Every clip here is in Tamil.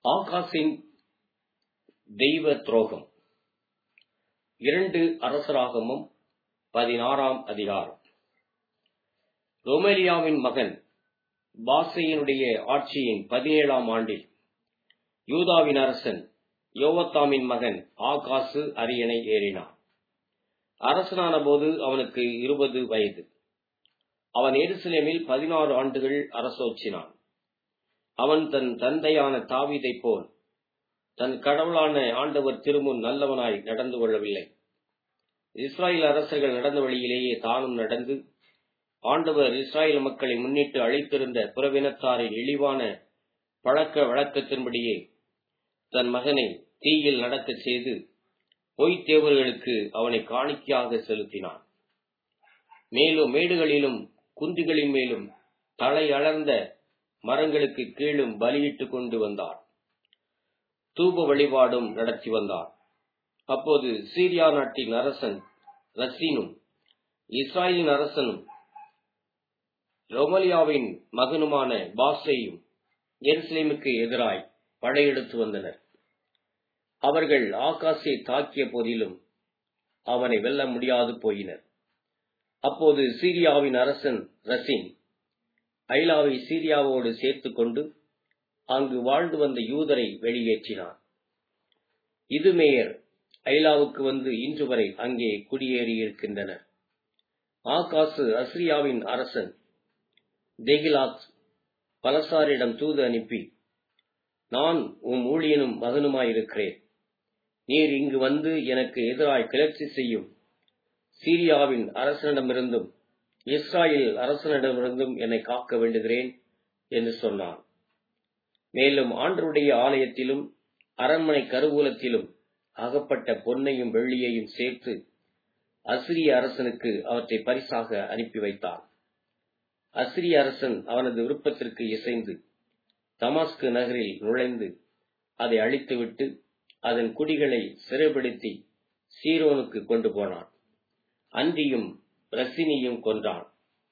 ஆகாசின் தெய்வ துரோகம் இரண்டு அரசராகமம் பதினாறாம் அதிகாரம் ரொமேலியாவின் மகன் பாசையினுடைய ஆட்சியின் பதினேழாம் ஆண்டில் யூதாவின் அரசன் யோவத்தாமின் மகன் ஆகாசு அரியணை ஏறினான் அரசனான போது அவனுக்கு இருபது வயது அவன் எருசலேமில் பதினாறு ஆண்டுகள் அரசோச்சினான் அவன் தன் தந்தையான தாவீதைப் போல் தன் கடவுளான ஆண்டவர் திருமுன் நல்லவனாய் நடந்து கொள்ளவில்லை இஸ்ராயல் அரசர்கள் நடந்த வழியிலேயே தானும் நடந்து ஆண்டவர் இஸ்ராயல் மக்களை முன்னிட்டு அழைத்திருந்த புறவினத்தாரின் இழிவான பழக்க வழக்கத்தின்படியே தன் மகனை தீயில் நடக்கச் செய்து பொய்த் தேவர்களுக்கு அவனை காணிக்கையாக செலுத்தினான் மேலும் மேடுகளிலும் குன்றுகளின் மேலும் தலை அலர்ந்த மரங்களுக்கு கீழும் பலியிட்டுக் கொண்டு வந்தார் தூப வழிபாடும் நடத்தி வந்தார் அப்போது சீரியா நாட்டின் அரசன் ரசீனும் இஸ்ராயலின் அரசனும் ரோமலியாவின் மகனுமான பாசையும் எருசலேமுக்கு எதிராய் படையெடுத்து வந்தனர் அவர்கள் ஆகாசை தாக்கிய போதிலும் அவனை வெல்ல முடியாது போயினர் அப்போது சீரியாவின் அரசன் ரசீன் ஐலாவை சீரியாவோடு சேர்த்து கொண்டு அங்கு வாழ்ந்து வந்த யூதரை வெளியேற்றினான் இதுமேயர் ஐலாவுக்கு வந்து இன்று வரை அங்கே குடியேறியிருக்கின்றனர் ஆகாசு அஸ்ரியாவின் அரசன் தெகிலாத் பலசாரிடம் தூது அனுப்பி நான் உம் ஊழியனும் மகனுமாயிருக்கிறேன் நீர் இங்கு வந்து எனக்கு எதிராய் கிளர்ச்சி செய்யும் சீரியாவின் அரசனிடமிருந்தும் இஸ்ராயல் அரசனிடமிருந்தும் என்னை காக்க வேண்டுகிறேன் என்று சொன்னான் மேலும் ஆண்டருடைய ஆலயத்திலும் அரண்மனை கருவூலத்திலும் அகப்பட்ட பொன்னையும் வெள்ளியையும் சேர்த்து அசிரிய அரசனுக்கு அவற்றை பரிசாக அனுப்பி வைத்தான் அசிரிய அரசன் அவனது விருப்பத்திற்கு இசைந்து தமாஸ்கு நகரில் நுழைந்து அதை அழித்துவிட்டு அதன் குடிகளை சிறைப்படுத்தி சீரோனுக்கு கொண்டு போனான் அன்றியும் ரசினியும் கொன்றான்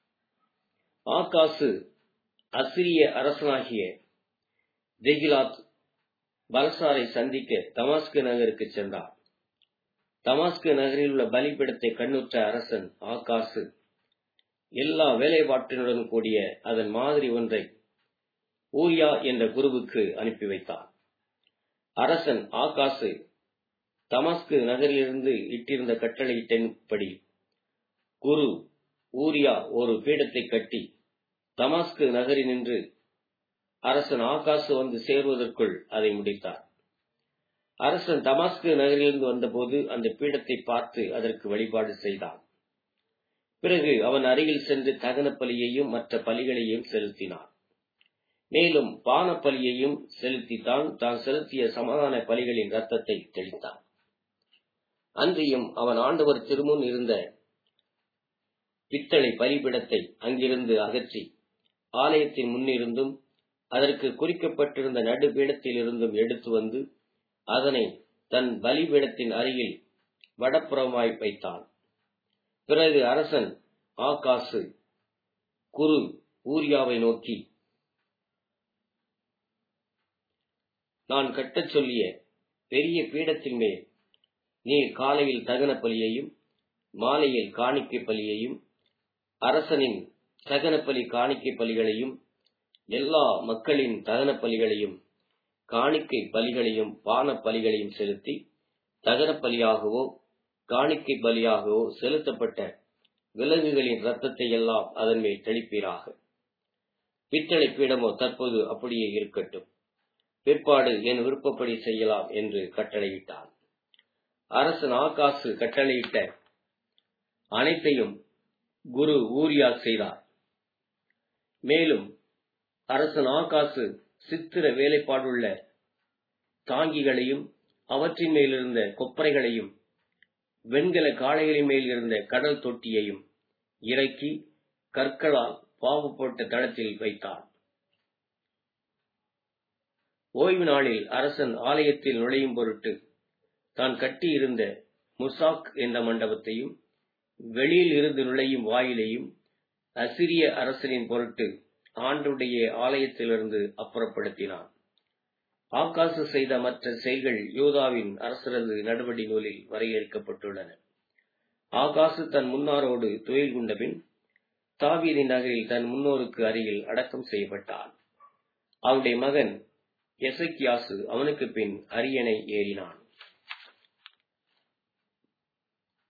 ஆகாசு அசிரிய அரசனாகிய தெகிலாத் பலசாரை சந்திக்க தமாஸ்கு நகருக்கு சென்றார் தமாஸ்கு நகரில் உள்ள பலிபிடத்தை கண்ணுற்ற அரசன் ஆகாசு எல்லா வேலைப்பாட்டினுடன் கூடிய அதன் மாதிரி ஒன்றை ஊரியா என்ற குருவுக்கு அனுப்பி வைத்தார் அரசன் ஆகாசு தமாஸ்கு நகரிலிருந்து இட்டிருந்த கட்டளையிட்டபடி குரு ஊரியா ஒரு பீடத்தை கட்டி தமாஸ்கு நகரினின்று அரசன் ஆகாசு வந்து சேருவதற்குள் அதை முடித்தார் அரசன் தமாஸ்கு நகரிலிருந்து வந்தபோது அந்த பீடத்தை பார்த்து அதற்கு வழிபாடு செய்தான் பிறகு அவன் அருகில் சென்று தகன பலியையும் மற்ற பலிகளையும் செலுத்தினான் மேலும் பான பலியையும் செலுத்தித்தான் தான் செலுத்திய சமாதான பலிகளின் ரத்தத்தை தெளித்தான் அன்றியும் அவன் ஆண்டவர் திருமுன் இருந்த பித்தளை பலிபிடத்தை அங்கிருந்து அகற்றி ஆலயத்தின் முன்னிருந்தும் அதற்கு குறிக்கப்பட்டிருந்த நடுபீடத்திலிருந்தும் எடுத்து வந்து அதனை தன் பலிபீடத்தின் அருகில் வடப்புறமாய் வைத்தான் பிறகு அரசன் ஆகாசு குரு ஊரியாவை நோக்கி நான் கட்டச் சொல்லிய பெரிய பீடத்தின் மேல் நீர் காலையில் தகன பலியையும் மாலையில் காணிக்கை பலியையும் அரசனின் தகன பலி காணிக்கை பலிகளையும் எல்லா மக்களின் தகன பலிகளையும் காணிக்கை பலிகளையும் பான பலிகளையும் செலுத்தி தகன பலியாகவோ காணிக்கை பலியாகவோ செலுத்தப்பட்ட விலங்குகளின் ரத்தத்தை எல்லாம் அதன் மேல் தெளிப்பீராக பித்தளை பீடமோ தற்போது அப்படியே இருக்கட்டும் பிற்பாடு என் விருப்பப்படி செய்யலாம் என்று கட்டளையிட்டான் அரசன் ஆகாசு கட்டளையிட்ட அனைத்தையும் குரு ஊரியா செய்தார் மேலும் அரசன் ஆகாசு சித்திர வேலைப்பாடுள்ள தாங்கிகளையும் அவற்றின் மேலிருந்த கொப்பரைகளையும் வெண்கல காளைகளின் மேல் இருந்த கடல் தொட்டியையும் இறக்கி கற்களால் பாவு போட்ட தளத்தில் வைத்தார் ஓய்வு நாளில் அரசன் ஆலயத்தில் நுழையும் பொருட்டு தான் கட்டியிருந்த முசாக் என்ற மண்டபத்தையும் வெளியில் இருந்து நுழையும் வாயிலையும் அசிரிய அரசனின் பொருட்டு ஆண்டுடைய ஆலயத்திலிருந்து அப்புறப்படுத்தினான் ஆகாசு செய்த மற்ற செயல்கள் யூதாவின் அரசரது நடவடி நூலில் வரையறுக்கப்பட்டுள்ளன ஆகாசு தன் முன்னாரோடு துயில் கொண்டபின் தாவீதின் நகரில் தன் முன்னோருக்கு அருகில் அடக்கம் செய்யப்பட்டான் அவனுடைய மகன் எசக்கியாசு அவனுக்கு பின் அரியணை ஏறினான்